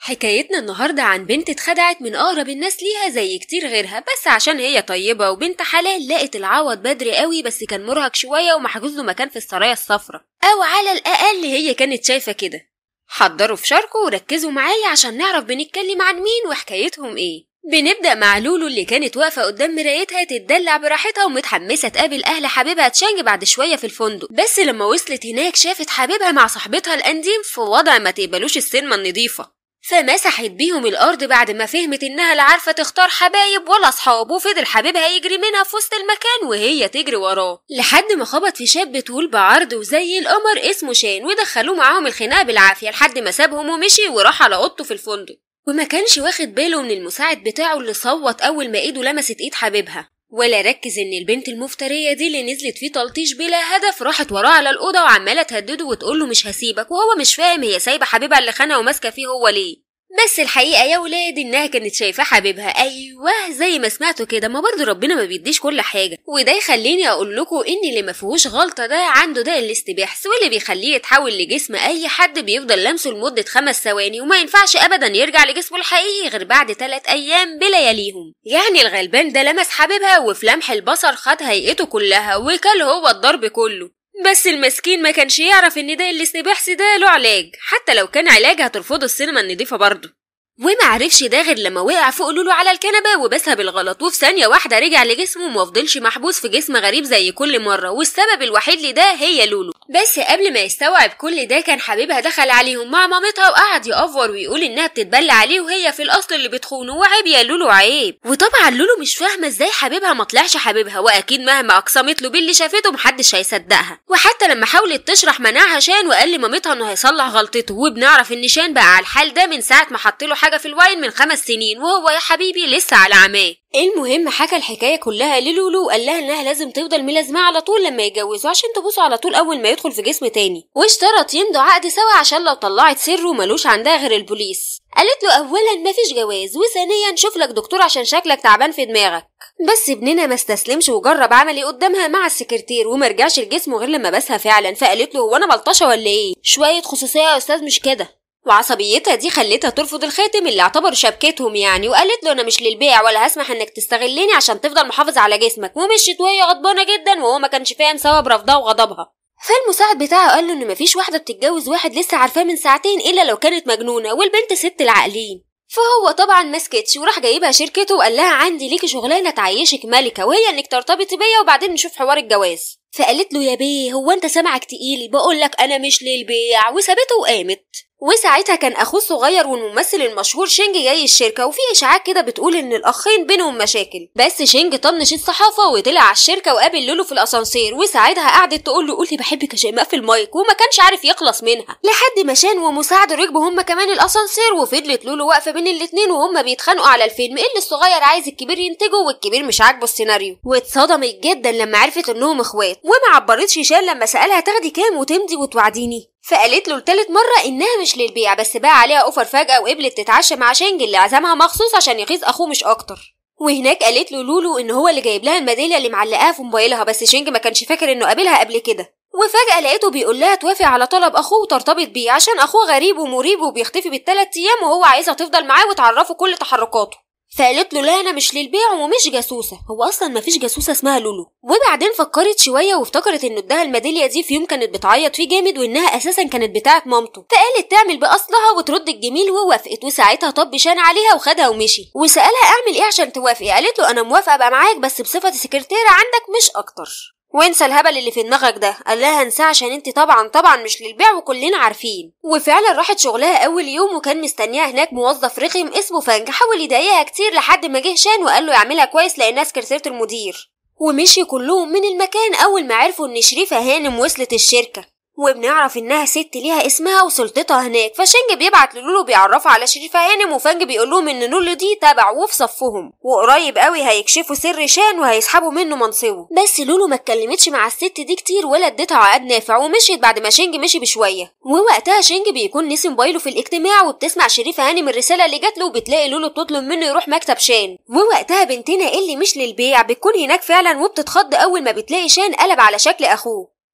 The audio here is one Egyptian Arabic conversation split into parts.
حكايتنا النهاردة عن بنت اتخدعت من أقرب الناس ليها زي كتير غيرها بس عشان هي طيبة وبنت حلال لقت العوض بدري قوي بس كان مرهق شوية ومحجوز له مكان في السرايا الصفراء أو على الأقل هي كانت شايفة كده حضروا فشاركوا وركزوا معايا عشان نعرف بنتكلم عن مين وحكايتهم ايه بنبدأ مع لولو اللي كانت واقفة قدام مرايتها تتدلع براحتها ومتحمسة تقابل أهل حبيبها تشانج بعد شوية في الفندق بس لما وصلت هناك شافت حبيبها مع صاحبتها الأنديم في وضع ما تقبلوش السينما النظيفة فمسحت بيهم الأرض بعد ما فهمت إنها لا عارفة تختار حبايب ولا أصحاب وفضل حبيبها يجري منها في وسط المكان وهي تجري وراه لحد ما خبط في شاب طول بعرض وزي القمر اسمه شان ودخلوه معاهم الخناقة بالعافية لحد ما سابهم ومشي وراح على أوضته في الفندق وما كانش واخد باله من المساعد بتاعه اللي صوت أول ما إيده لمست إيد حبيبها ولا ركز ان البنت المفترية دي اللي نزلت فيه تلطيش بلا هدف راحت وراه على الأوضة وعمالة تهدده وتقوله مش هسيبك وهو مش فاهم هي سايبة حبيبها اللي خانها وماسكة فيه هو ليه بس الحقيقة يا ولاد إنها كانت شايفاه حبيبها أيوه زي ما سمعتوا كده ما برضه ربنا ما بيديش كل حاجة وده يخليني أقول لكم إن اللي ما فيهوش غلطة ده عنده ده الاستباحث واللي بيخليه يتحول لجسم أي حد بيفضل لمسه لمدة خمس ثواني وما ينفعش أبدا يرجع لجسمه الحقيقي غير بعد تلات أيام بلياليهم يعني الغلبان ده لمس حبيبها وفي لمح البصر خد هيئته كلها وكل هو الضرب كله بس المسكين ما كانش يعرف ان ده الاستباحث ده له علاج حتى لو كان علاج هترفضه السينما النضيفة برضه وما عرفش ده غير لما وقع فوق لولو على الكنبة وبسها بالغلط وفي ثانية واحدة رجع لجسمه ومفضلش محبوس في جسم غريب زي كل مرة والسبب الوحيد لده هي لولو بس قبل ما يستوعب كل ده كان حبيبها دخل عليهم مع مامتها وقعد يأفور ويقول إنها بتتبلى عليه وهي في الأصل اللي بتخونه وعيب يا لولو عيب وطبعا لولو مش فاهمة ازاي حبيبها ما طلعش حبيبها وأكيد مهما أقسمت له باللي شافته محدش هيصدقها وحتى لما حاولت تشرح منعها شان وقال لمامتها إنه هيصلح غلطته وبنعرف إن شان بقى على الحال ده من ساعة ما حط له حاجة في الواين من خمس سنين وهو يا حبيبي لسه على عماه المهم حكى الحكايه كلها للولو وقال لها انها لازم تفضل ملازمه على طول لما يتجوزوا عشان تبوسه على طول اول ما يدخل في جسم تاني واشترط يمضوا عقد سوا عشان لو طلعت سره ملوش عندها غير البوليس قالت له اولا مفيش جواز وثانيا شوف لك دكتور عشان شكلك تعبان في دماغك بس ابننا ما استسلمش وجرب عملي قدامها مع السكرتير وما رجعش لجسمه غير لما بسها فعلا فقالت له هو انا بلطشه ولا ايه شويه خصوصيه يا استاذ مش كده وعصبيتها دي خلتها ترفض الخاتم اللي اعتبر شبكتهم يعني وقالت له انا مش للبيع ولا هسمح انك تستغلني عشان تفضل محافظ على جسمك ومشيت وهي غضبانه جدا وهو ما كانش فاهم سبب رفضها وغضبها فالمساعد بتاعه قال له ان مفيش واحده بتتجوز واحد لسه عارفاه من ساعتين الا لو كانت مجنونه والبنت ست العاقلين فهو طبعا ما سكتش وراح جايبها شركته وقال لها عندي ليكي شغلانه تعيشك ملكه وهي انك ترتبطي بيا وبعدين نشوف حوار الجواز فقالت له يا بيه هو انت سمعك تقيل بقول لك انا مش للبيع وسابته وقامت وساعتها كان اخوه الصغير والممثل المشهور شينج جاي الشركه وفي اشاعات كده بتقول ان الاخين بينهم مشاكل بس شينج طنش الصحافه وطلع على الشركه وقابل لولو في الاسانسير وساعتها قعدت تقول له قولي بحبك يا شيماء في المايك وما كانش عارف يخلص منها لحد ما شان ومساعده ركبوا هما كمان الاسانسير وفضلت لولو واقفه بين الاتنين وهما بيتخانقوا على الفيلم اللي الصغير عايز الكبير ينتجه والكبير مش عاجبه السيناريو واتصدمت جدا لما عرفت انهم اخوات وما عبرتش شان لما سالها تاخدي كام وتمضي وتوعديني فقالت له لتالت مرة إنها مش للبيع بس باع عليها أوفر فجأة وقبلت تتعشى مع شينج اللي عزمها مخصوص عشان يغيظ أخوه مش أكتر وهناك قالت له لولو إن هو اللي جايب لها الميدالية اللي معلقاها في موبايلها بس شينج ما كانش فاكر إنه قابلها قبل كده وفجأة لقيته بيقول لها توافق على طلب أخوه وترتبط بيه عشان أخوه غريب ومريب وبيختفي بالتلات أيام وهو عايزها تفضل معاه وتعرفه كل تحركاته فقالت له لا انا مش للبيع ومش جاسوسه هو اصلا مفيش جاسوسه اسمها لولو وبعدين فكرت شويه وافتكرت انه اداها الميداليه دي في يوم كانت بتعيط فيه جامد وانها اساسا كانت بتاعه مامته فقالت تعمل باصلها وترد الجميل ووافقت وساعتها طب شان عليها وخدها ومشي وسالها اعمل ايه عشان توافقي قالت له انا موافقه ابقى معاك بس بصفتي سكرتيره عندك مش اكتر وانسى الهبل اللي في دماغك ده قال لها انساه عشان انت طبعا طبعا مش للبيع وكلنا عارفين وفعلا راحت شغلها اول يوم وكان مستنيها هناك موظف رخم اسمه فانج حاول يضايقها كتير لحد ما جه شان وقال له يعملها كويس لانها سكرتيره المدير ومشي كلهم من المكان اول ما عرفوا ان شريفه هانم وصلت الشركه وبنعرف انها ست ليها اسمها وسلطتها هناك فشنج بيبعت للولو بيعرفها على شريفه هانم وفانج بيقول لهم ان لولو دي تبع وفي صفهم وقريب قوي هيكشفوا سر شان وهيسحبوا منه منصبه بس لولو ما اتكلمتش مع الست دي كتير ولا اديتها عقد نافع ومشيت بعد ما شنج مشي بشويه ووقتها شنج بيكون نسي موبايله في الاجتماع وبتسمع شريفه هانم الرساله اللي جات له وبتلاقي لولو بتطلب منه يروح مكتب شان ووقتها بنتنا اللي مش للبيع بتكون هناك فعلا وبتتخض اول ما بتلاقي شان قلب على شكل اخوه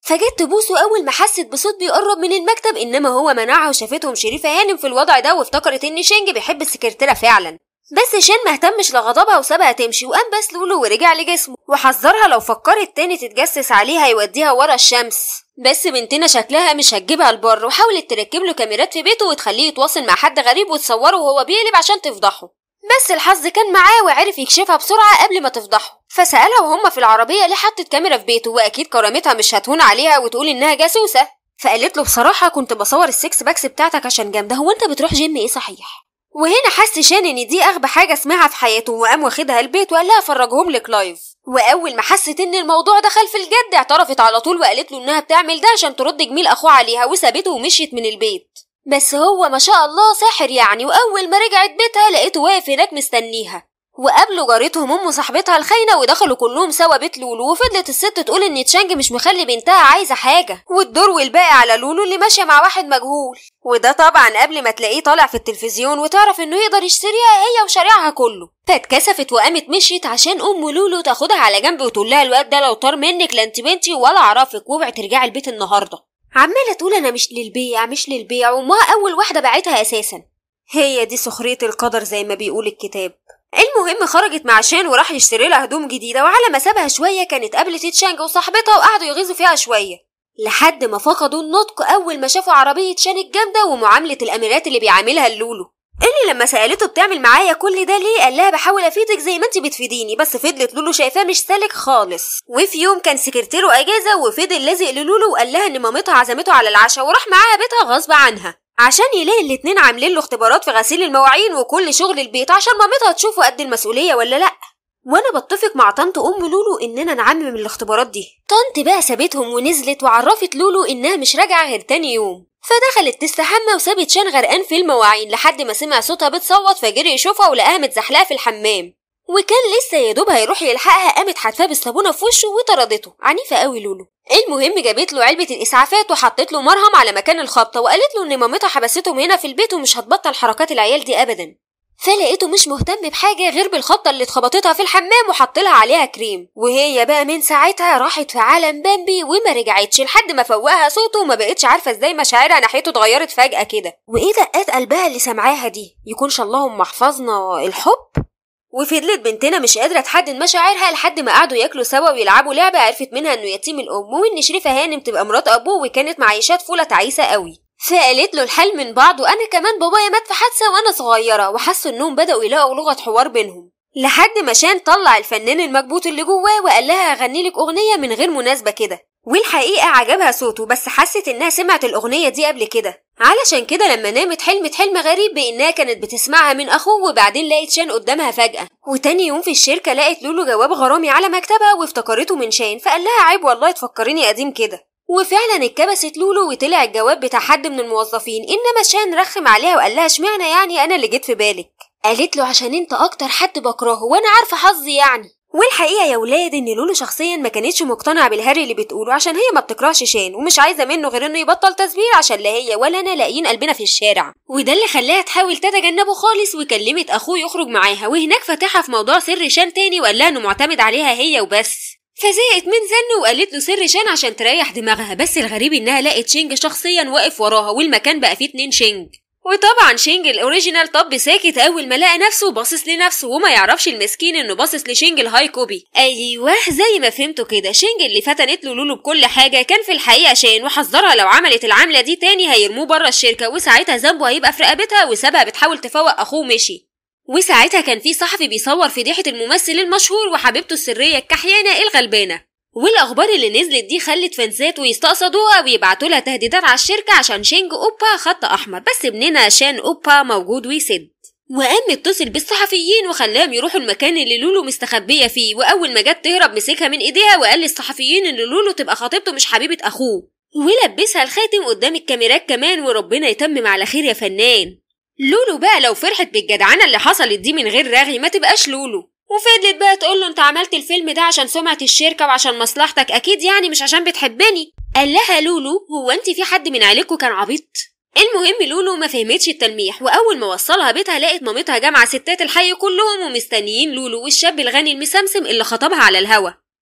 فجت تبوسه أول ما حست بصوت بيقرب من المكتب إنما هو منعها وشافتهم شريفة هانم في الوضع ده وافتكرت إن شينج بيحب السكرتيرة فعلا بس شين مهتمش لغضبها وسابها تمشي وقام بس لولو ورجع لجسمه وحذرها لو فكرت تاني تتجسس عليه هيوديها ورا الشمس بس بنتنا شكلها مش هتجيبها البر وحاولت تركب له كاميرات في بيته وتخليه يتواصل مع حد غريب وتصوره وهو بيقلب عشان تفضحه بس الحظ كان معاه وعرف يكشفها بسرعة قبل ما تفضحه فسألها وهم في العربية ليه حطت كاميرا في بيته وأكيد كرامتها مش هتهون عليها وتقول إنها جاسوسة فقالت له بصراحة كنت بصور السكس باكس بتاعتك عشان جامدة هو أنت بتروح جيم إيه صحيح وهنا حس شان ان دي اغبى حاجه سمعها في حياته وقام واخدها البيت وقال لها فرجهم لك لايف واول ما حست ان الموضوع دخل في الجد اعترفت على طول وقالت له انها بتعمل ده عشان ترد جميل اخوه عليها وسابته ومشيت من البيت بس هو ما شاء الله ساحر يعني واول ما رجعت بيتها لقيته واقف هناك مستنيها وقابلوا جارتهم ام صاحبتها الخاينه ودخلوا كلهم سوا بيت لولو وفضلت الست تقول ان تشانج مش مخلي بنتها عايزه حاجه والدور والباقي على لولو اللي ماشيه مع واحد مجهول وده طبعا قبل ما تلاقيه طالع في التلفزيون وتعرف انه يقدر يشتريها هي وشارعها كله فاتكسفت وقامت مشيت عشان ام لولو تاخدها على جنب وتقول لها الواد ده لو طار منك لا انت بنتي ولا اعرفك واوعي ترجعي البيت النهارده عماله تقول انا مش للبيع مش للبيع وامها اول واحده باعتها اساسا هي دي سخريه القدر زي ما بيقول الكتاب المهم خرجت مع شان وراح يشتري لها هدوم جديده وعلى ما سابها شويه كانت قابلت تشانج وصاحبتها وقعدوا يغيظوا فيها شويه لحد ما فقدوا النطق اول ما شافوا عربيه شان الجامده ومعامله الاميرات اللي بيعاملها اللولو اللي لما سالته بتعمل معايا كل ده ليه قال لها بحاول افيدك زي ما انت بتفيديني بس فضلت لولو شايفاه مش سالك خالص وفي يوم كان سكرتيره اجازه وفضل لازق للولو وقال لها ان مامتها عزمته على العشاء وراح معاها بيتها غصب عنها عشان يلاقي الاتنين عاملين له اختبارات في غسيل المواعين وكل شغل البيت عشان مامتها تشوفه قد المسؤوليه ولا لا وانا بتفق مع طنط ام لولو اننا نعمم الاختبارات دي طنط بقى سابتهم ونزلت وعرفت لولو انها مش راجعه غير تاني يوم فدخلت تستحمى وسابت شان غرقان في المواعين لحد ما سمع صوتها بتصوت فجري يشوفها ولقاها متزحلقه في الحمام وكان لسه يا دوب هيروح يلحقها قامت حاتفاه بالصابونه في وشه وطردته عنيفه قوي لولو المهم جابت له علبه الاسعافات وحطت له مرهم على مكان الخبطه وقالت له ان مامتها حبستهم هنا في البيت ومش هتبطل حركات العيال دي ابدا فلقيته مش مهتم بحاجه غير بالخبطه اللي اتخبطتها في الحمام وحط لها عليها كريم وهي بقى من ساعتها راحت في عالم بامبي وما رجعتش لحد ما فوقها صوته وما بقتش عارفه ازاي مشاعرها ناحيته اتغيرت فجاه كده وايه دقات قلبها اللي سامعاها دي يكونش اللهم احفظنا الحب وفضلت بنتنا مش قادرة تحدد مشاعرها لحد ما قعدوا ياكلوا سوا ويلعبوا لعبة عرفت منها انه يتيم الأم وإن شريفة هانم تبقى مرات أبوه وكانت معيشاه طفولة تعيسة قوي فقالت له الحل من بعض وأنا كمان بابايا مات في حادثة وأنا صغيرة وحسوا إنهم بدأوا يلاقوا لغة حوار بينهم لحد ما شان طلع الفنان المكبوت اللي جواه وقال لها هغني لك أغنية من غير مناسبة كده والحقيقة عجبها صوته بس حست إنها سمعت الأغنية دي قبل كده علشان كده لما نامت حلمت حلم غريب بإنها كانت بتسمعها من أخوه وبعدين لقت شان قدامها فجأة وتاني يوم في الشركة لقت لولو جواب غرامي على مكتبها وافتكرته من شان فقال لها عيب والله تفكريني قديم كده وفعلا اتكبست لولو وطلع الجواب بتاع حد من الموظفين انما شان رخم عليها وقال لها اشمعنى يعني انا اللي جيت في بالك قالت له عشان انت اكتر حد بكرهه وانا عارفه حظي يعني والحقيقه يا ولاد ان لولو شخصيا ما كانتش مقتنعه بالهري اللي بتقوله عشان هي ما بتكرهش شان ومش عايزه منه غير انه يبطل تزوير عشان لا هي ولا انا لاقيين قلبنا في الشارع وده اللي خلاها تحاول تتجنبه خالص وكلمت اخوه يخرج معاها وهناك فتحها في موضوع سر شان تاني وقال لها انه معتمد عليها هي وبس فزهقت من زنه وقالت له سر شان عشان تريح دماغها بس الغريب انها لقت شينج شخصيا واقف وراها والمكان بقى فيه اتنين شينج وطبعا شينج الاوريجينال طب ساكت اول ما لقى نفسه باصص لنفسه وما يعرفش المسكين انه باصص لشينج الهاي كوبي ايوه زي ما فهمتوا كده شينج اللي فتنت له لولو بكل حاجه كان في الحقيقه شان وحذرها لو عملت العمله دي تاني هيرموه بره الشركه وساعتها ذنبه هيبقى في رقبتها وسابها بتحاول تفوق اخوه مشي وساعتها كان في صحفي بيصور فضيحة الممثل المشهور وحبيبته السرية الكحيانة الغلبانة والأخبار اللي نزلت دي خلت فانسات ويستقصدوها ويبعتوا لها تهديدات على الشركة عشان شينج أوبا خط أحمر بس ابننا شان أوبا موجود ويسد وقام متصل بالصحفيين وخلاهم يروحوا المكان اللي لولو مستخبية فيه وأول ما جت تهرب مسكها من إيديها وقال للصحفيين إن لولو تبقى خطيبته مش حبيبة أخوه ولبسها الخاتم قدام الكاميرات كمان وربنا يتمم على خير يا فنان لولو بقى لو فرحت بالجدعنة اللي حصلت دي من غير رغي ما تبقاش لولو وفضلت بقى تقول له انت عملت الفيلم ده عشان سمعة الشركة وعشان مصلحتك اكيد يعني مش عشان بتحبني قال لها لولو هو انت في حد من عيلتكوا كان عبيط المهم لولو ما فهمتش التلميح واول ما وصلها بيتها لقت مامتها جامعه ستات الحي كلهم ومستنيين لولو والشاب الغني المسمسم اللي خطبها على الهوا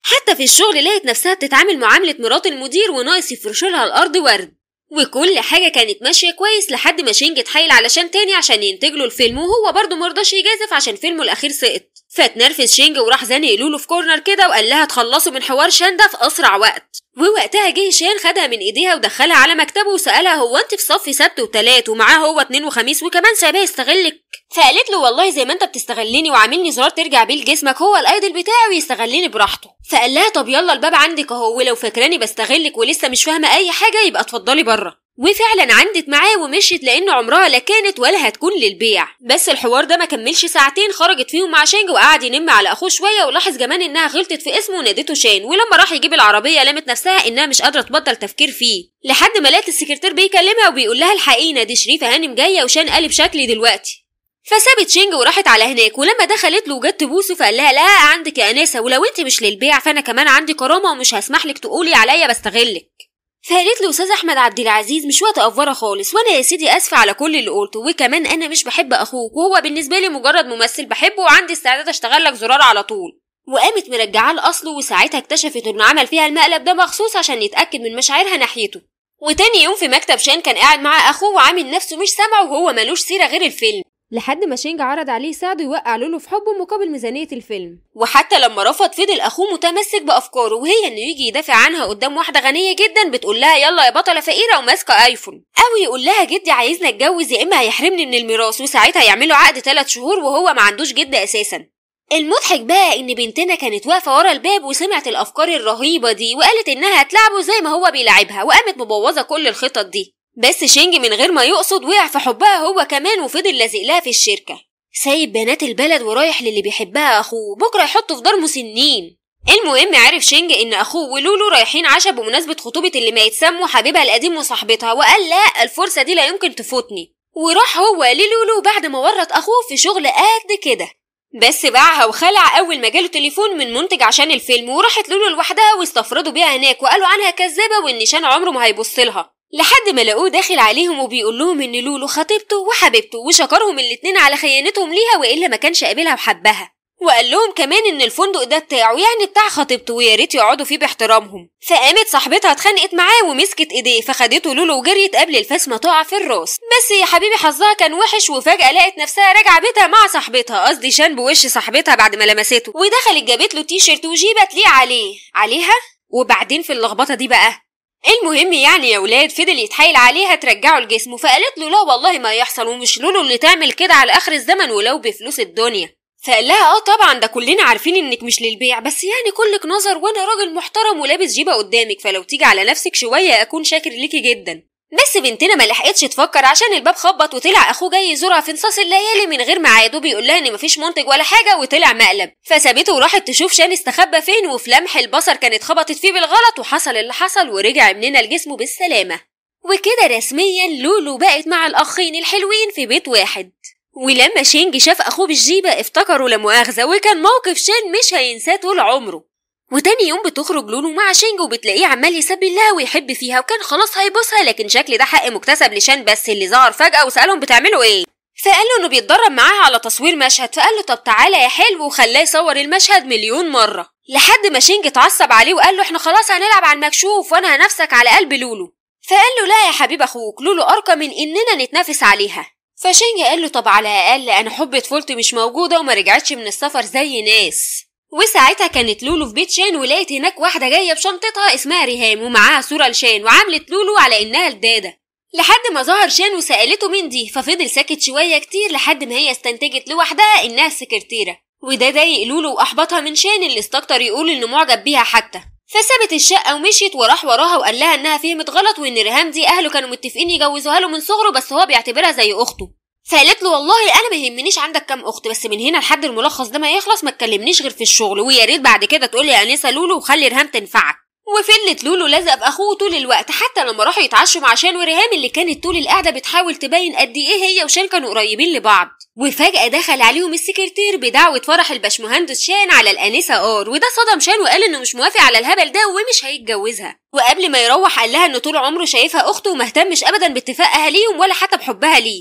حتى في الشغل لقت نفسها بتتعامل معاملة مرات المدير وناقص يفرشولها الأرض ورد وكل حاجة كانت ماشية كويس لحد ما شينج اتحايل علشان تاني عشان ينتج له الفيلم وهو برضه مرضاش يجازف عشان فيلمه الأخير سقط فاتنرفز شينج وراح زانق لولو في كورنر كده وقال لها تخلصوا من حوار شان ده في أسرع وقت ووقتها جه شان خدها من ايديها ودخلها على مكتبه وسألها هو انت في صف سبت وتلات ومعاه هو اتنين وخميس وكمان سابها يستغلك فقالت له والله زي ما انت بتستغلني وعاملني زرار ترجع بيه لجسمك هو الايدل بتاعي ويستغلني براحته فقال لها طب يلا الباب عندك اهو ولو فاكراني بستغلك ولسه مش فاهمه اي حاجه يبقى اتفضلي بره وفعلا عندت معاه ومشيت لان عمرها لا كانت ولا هتكون للبيع بس الحوار ده ما كملش ساعتين خرجت فيهم مع شانج وقعد ينم على اخوه شويه ولاحظ كمان انها غلطت في اسمه ونادته شان ولما راح يجيب العربيه لمت نفسها انها مش قادره تبطل تفكير فيه لحد ما لقت السكرتير بيكلمها وبيقول لها الحقيقه دي شريفه هانم جايه وشان قلب شكلي دلوقتي فسابت شينج وراحت على هناك ولما دخلت له وجت تبوسه فقال لها لا عندك يا انسه ولو انت مش للبيع فانا كمان عندي كرامه ومش هسمح لك تقولي عليا بستغلك فقالت له استاذ احمد عبد العزيز مش وقت افوره خالص وانا يا سيدي اسفه على كل اللي قلته وكمان انا مش بحب اخوك وهو بالنسبه لي مجرد ممثل بحبه وعندي استعداد اشتغل لك زرار على طول وقامت مرجعاه لاصله وساعتها اكتشفت انه عمل فيها المقلب ده مخصوص عشان يتاكد من مشاعرها ناحيته وتاني يوم في مكتب شان كان قاعد مع اخوه وعامل نفسه مش سامعه وهو ملوش سيره غير الفيلم لحد ما شينج عرض عليه يساعده يوقع لولو في حبه مقابل ميزانية الفيلم وحتى لما رفض فضل اخوه متمسك بافكاره وهي انه يجي يدافع عنها قدام واحده غنيه جدا بتقول لها يلا يا بطله فقيره وماسكه ايفون او يقول لها جدي عايزني اتجوز يا اما هيحرمني من الميراث وساعتها يعملوا عقد ثلاث شهور وهو ما عندوش جد اساسا المضحك بقى ان بنتنا كانت واقفه ورا الباب وسمعت الافكار الرهيبه دي وقالت انها هتلعبه زي ما هو بيلعبها وقامت مبوظه كل الخطط دي بس شينج من غير ما يقصد وقع في حبها هو كمان وفضل لازق لها في الشركه سايب بنات البلد ورايح للي بيحبها اخوه بكره يحطه في دار مسنين المهم عرف شينج ان اخوه ولولو رايحين عشاء بمناسبه خطوبه اللي ما يتسموا حبيبها القديم وصاحبتها وقال لا الفرصه دي لا يمكن تفوتني وراح هو للولو بعد ما ورط اخوه في شغل قد كده بس باعها وخلع اول ما جاله تليفون من منتج عشان الفيلم وراحت لولو لوحدها واستفردوا بيها هناك وقالوا عنها كذابه وان شان عمره ما هيبص لها لحد ما لقوه داخل عليهم وبيقول لهم ان لولو خطيبته وحبيبته وشكرهم الاتنين على خيانتهم ليها والا ما كانش قابلها وحبها وقال لهم كمان ان الفندق ده بتاعه يعني بتاع خطيبته ويا ريت يقعدوا فيه باحترامهم فقامت صاحبتها اتخانقت معاه ومسكت ايديه فخدته لولو وجريت قبل الفاس ما تقع في الراس بس يا حبيبي حظها كان وحش وفجاه لقت نفسها راجعه بيتها مع صاحبتها قصدي شان بوش صاحبتها بعد ما لمسته ودخلت جابت له تي شيرت وجيبه تليق عليه عليها وبعدين في اللخبطه دي بقى المهم يعني يا ولاد فضل يتحايل عليها ترجعه لجسمه فقالت له لا والله ما يحصل ومش لولو اللي تعمل كده على اخر الزمن ولو بفلوس الدنيا فقال لها اه طبعا ده كلنا عارفين انك مش للبيع بس يعني كلك نظر وانا راجل محترم ولابس جيبه قدامك فلو تيجي على نفسك شويه اكون شاكر ليكي جدا بس بنتنا ما لحقتش تفكر عشان الباب خبط وطلع اخوه جاي يزورها في نصاص الليالي من غير ميعاد وبيقول لها ان مفيش منتج ولا حاجه وطلع مقلب فسابته وراحت تشوف شان استخبى فين وفي لمح البصر كانت خبطت فيه بالغلط وحصل اللي حصل ورجع ابننا لجسمه بالسلامه وكده رسميا لولو بقت مع الاخين الحلوين في بيت واحد ولما شينج شاف اخوه بالجيبه افتكروا لا مؤاخذه وكان موقف شان مش هينساه طول عمره وتاني يوم بتخرج لولو مع شينج وبتلاقيه عمال يسبي لها ويحب فيها وكان خلاص هيبوسها لكن شكل ده حق مكتسب لشان بس اللي ظهر فجأة وسألهم بتعملوا ايه فقال له انه بيتدرب معاها على تصوير مشهد فقال له طب تعالى يا حلو وخلاه يصور المشهد مليون مرة لحد ما شينج اتعصب عليه وقال له احنا خلاص هنلعب على المكشوف وانا هنفسك على قلب لولو فقال له لا يا حبيب اخوك لولو ارقى من اننا نتنافس عليها فشينج قال له طب على الاقل انا حب طفولتي مش موجوده وما رجعتش من السفر زي ناس وساعتها كانت لولو في بيت شان ولقيت هناك واحدة جاية بشنطتها اسمها ريهام ومعاها صورة لشان وعملت لولو على إنها الدادة لحد ما ظهر شان وسألته مين دي ففضل ساكت شوية كتير لحد ما هي استنتجت لوحدها إنها السكرتيرة وده ضايق لولو وأحبطها من شان اللي استكتر يقول إنه معجب بيها حتى فسابت الشقة ومشيت وراح وراها وقال لها إنها فهمت غلط وإن ريهام دي أهله كانوا متفقين يجوزوها له من صغره بس هو بيعتبرها زي أخته فقالت له والله انا ما يهمنيش عندك كام اخت بس من هنا لحد الملخص ده ما يخلص ما تكلمنيش غير في الشغل ويا ريت بعد كده تقول لي انسه لولو وخلي ريهام تنفعك وفلت لولو لازق باخوه طول الوقت حتى لما راحوا يتعشوا مع شان وريهام اللي كانت طول القعده بتحاول تبين قد ايه هي وشان كانوا قريبين لبعض وفجاه دخل عليهم السكرتير بدعوه فرح الباشمهندس شان على الانسه ار وده صدم شان وقال انه مش موافق على الهبل ده ومش هيتجوزها وقبل ما يروح قال لها انه طول عمره شايفها اخته ومهتمش ابدا باتفاق اهاليهم ولا حتى بحبها ليه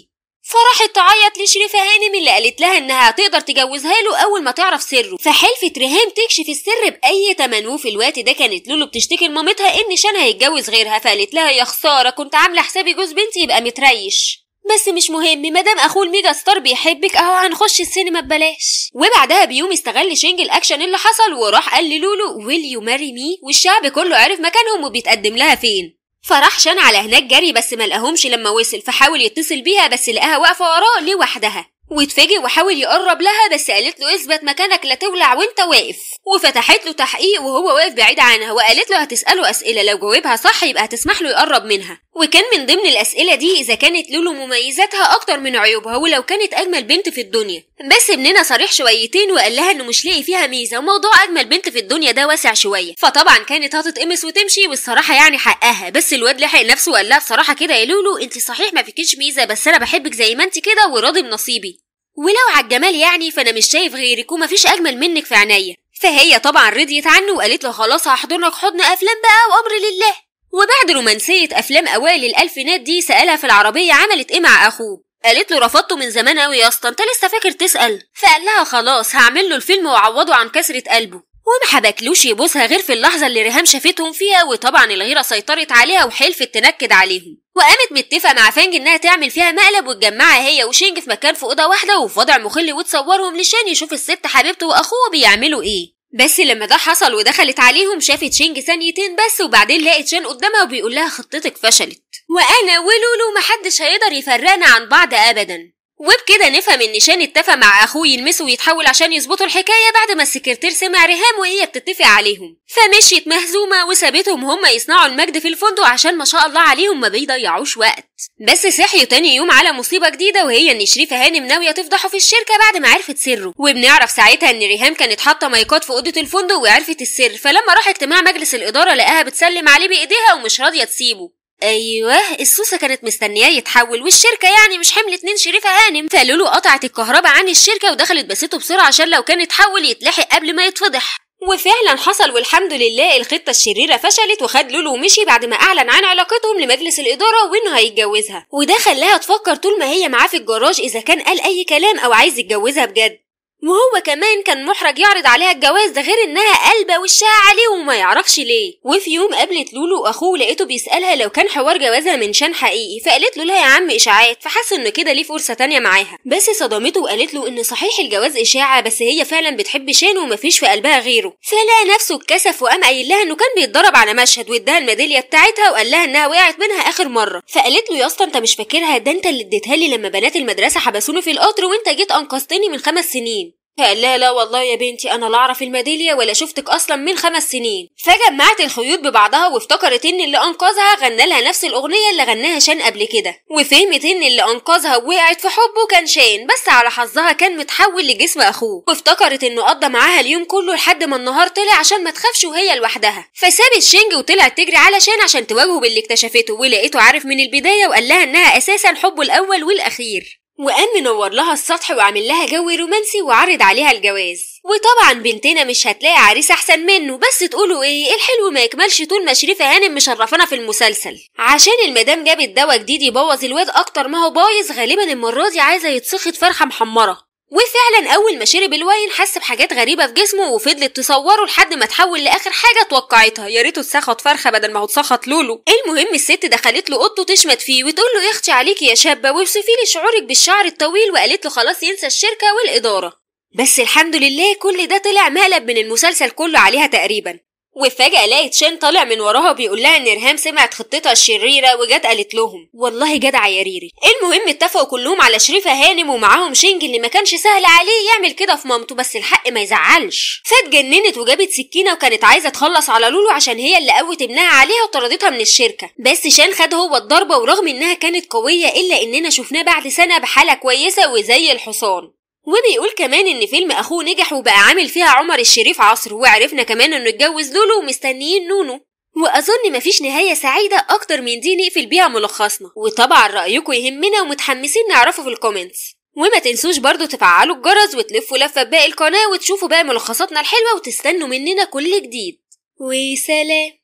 فراحت تعيط لشريفة هانم اللي قالت لها انها هتقدر تجوزها له اول ما تعرف سره فحلفت ريهام تكشف السر باي تمن وفي الوقت ده كانت لولو بتشتكي لمامتها ان شان هيتجوز غيرها فقالت لها يا خساره كنت عامله حسابي جوز بنتي يبقى متريش بس مش مهم مادام اخوه الميجا ستار بيحبك اهو هنخش السينما ببلاش وبعدها بيوم استغل شينج الاكشن اللي حصل وراح قال للولو ويل يو ماري مي والشعب كله عرف مكانهم وبيتقدم لها فين فراح شان على هناك جري بس ما لقاهمش لما وصل فحاول يتصل بيها بس لقاها واقفه وراه لوحدها واتفاجئ وحاول يقرب لها بس قالت له اثبت مكانك لا تولع وانت واقف وفتحت له تحقيق وهو واقف بعيد عنها وقالت له هتساله اسئله لو جاوبها صح يبقى هتسمح له يقرب منها وكان من ضمن الاسئله دي اذا كانت لولو مميزاتها اكتر من عيوبها ولو كانت اجمل بنت في الدنيا بس ابننا صريح شويتين وقال لها انه مش لاقي فيها ميزه وموضوع اجمل بنت في الدنيا ده واسع شويه فطبعا كانت هتتقمص وتمشي والصراحه يعني حقها بس الواد لحق نفسه وقال لها بصراحه كده يا لولو انت صحيح ما فيكيش ميزه بس انا بحبك زي ما انت كده وراضي بنصيبي ولو على الجمال يعني فانا مش شايف غيرك ومفيش اجمل منك في عينيا فهي طبعا رضيت عنه وقالت له خلاص هحضنك حضن افلام بقى وامر لله وبعد رومانسيه افلام اوائل الالفينات دي سالها في العربيه عملت ايه مع اخوه قالت له رفضته من زمان قوي يا اسطى انت لسه فاكر تسال فقال لها خلاص هعمل له الفيلم واعوضه عن كسره قلبه وما حبكلوش يبوسها غير في اللحظة اللي ريهام شافتهم فيها وطبعا الغيرة سيطرت عليها وحلفت تنكد عليهم وقامت متفقة مع فانج انها تعمل فيها مقلب وتجمعها هي وشينج في مكان في أوضة واحدة وفي وضع مخل وتصورهم لشان يشوف الست حبيبته وأخوه بيعملوا ايه بس لما ده حصل ودخلت عليهم شافت شينج ثانيتين بس وبعدين لقت شان قدامها وبيقول لها خطتك فشلت وانا ولولو محدش هيقدر يفرقنا عن بعض ابدا وبكده نفهم ان شان اتفق مع اخوه يلمسه ويتحول عشان يظبطوا الحكايه بعد ما السكرتير سمع ريهام وهي بتتفق عليهم فمشيت مهزومه وسابتهم هم يصنعوا المجد في الفندق عشان ما شاء الله عليهم ما بيضيعوش وقت بس صحيوا تاني يوم على مصيبه جديده وهي ان شريفه هانم ناويه تفضحه في الشركه بعد ما عرفت سره وبنعرف ساعتها ان ريهام كانت حاطه مايكات في اوضه الفندق وعرفت السر فلما راح اجتماع مجلس الاداره لقاها بتسلم عليه بايديها ومش راضيه تسيبه ايوه السوسه كانت مستنياه يتحول والشركه يعني مش حمل اتنين شريفه هانم فلولو قطعت الكهرباء عن الشركه ودخلت بسيته بسرعه عشان لو كان اتحول يتلحق قبل ما يتفضح وفعلا حصل والحمد لله الخطه الشريره فشلت وخد لولو ومشي بعد ما اعلن عن علاقتهم لمجلس الاداره وانه هيتجوزها وده خلاها تفكر طول ما هي معاه في الجراج اذا كان قال اي كلام او عايز يتجوزها بجد وهو كمان كان محرج يعرض عليها الجواز ده غير انها قلبة وشها عليه وما يعرفش ليه وفي يوم قابلت لولو واخوه لقيته بيسالها لو كان حوار جوازها من شان حقيقي فقالت له لا يا عم اشاعات فحس انه كده ليه فرصه تانية معاها بس صدمته وقالت له ان صحيح الجواز اشاعه بس هي فعلا بتحب شان ومفيش في قلبها غيره فلقى نفسه اتكسف وقام قايل لها انه كان بيتضرب على مشهد واداها الميداليه بتاعتها وقال لها انها وقعت منها اخر مره فقالت له يا اسطى انت مش فاكرها ده انت اللي اديتها لي لما بنات المدرسه حبسوني في القطر وانت جيت انقذتني من خمس سنين قال لا لا والله يا بنتي انا لا اعرف الميداليه ولا شفتك اصلا من خمس سنين فجمعت الخيوط ببعضها وافتكرت ان اللي انقذها غنى لها نفس الاغنيه اللي غناها شان قبل كده وفهمت ان اللي انقذها ووقعت في حبه كان شان بس على حظها كان متحول لجسم اخوه وافتكرت انه قضى معاها اليوم كله لحد ما النهار طلع عشان ما تخافش وهي لوحدها فسابت شينج وطلعت تجري على شان عشان تواجهه باللي اكتشفته ولقيته عارف من البدايه وقال لها انها اساسا حبه الاول والاخير وقام منور لها السطح وعامل لها جو رومانسي وعرض عليها الجواز وطبعا بنتنا مش هتلاقي عريس احسن منه بس تقولوا ايه الحلو ما يكملش طول ما شريفه هانم مشرفانا في المسلسل عشان المدام جابت دواء جديد يبوظ الواد اكتر ما هو بايظ غالبا المره دي عايزه يتسخط فرخه محمره وفعلا اول ما شرب الواين حس بحاجات غريبه في جسمه وفضلت تصوره لحد ما تحول لاخر حاجه توقعتها يا ريته اتسخط فرخه بدل ما هو اتسخط لولو المهم الست دخلت له اوضته تشمت فيه وتقول له يختي عليكي يا شابه واوصفي لي شعورك بالشعر الطويل وقالت له خلاص ينسى الشركه والاداره بس الحمد لله كل ده طلع مقلب من المسلسل كله عليها تقريبا وفجأة لقيت شين طالع من وراها بيقول لها إن ريهام سمعت خطتها الشريرة وجت قالت لهم والله جدع يا ريري المهم اتفقوا كلهم على شريفة هانم ومعاهم شينج اللي ما كانش سهل عليه يعمل كده في مامته بس الحق ما يزعلش فاتجننت وجابت سكينة وكانت عايزة تخلص على لولو عشان هي اللي قوت ابنها عليها وطردتها من الشركة بس شان خد هو الضربة ورغم إنها كانت قوية إلا إننا شفناه بعد سنة بحالة كويسة وزي الحصان وبيقول كمان ان فيلم اخوه نجح وبقى عامل فيها عمر الشريف عصر وعرفنا كمان انه اتجوز لولو ومستنيين نونو واظن مفيش نهايه سعيده اكتر من دي نقفل بيها ملخصنا وطبعا رايكم يهمنا ومتحمسين نعرفه في الكومنتس وما تنسوش برضو تفعلوا الجرس وتلفوا لفه باقي القناه وتشوفوا باقي ملخصاتنا الحلوه وتستنوا مننا كل جديد وسلام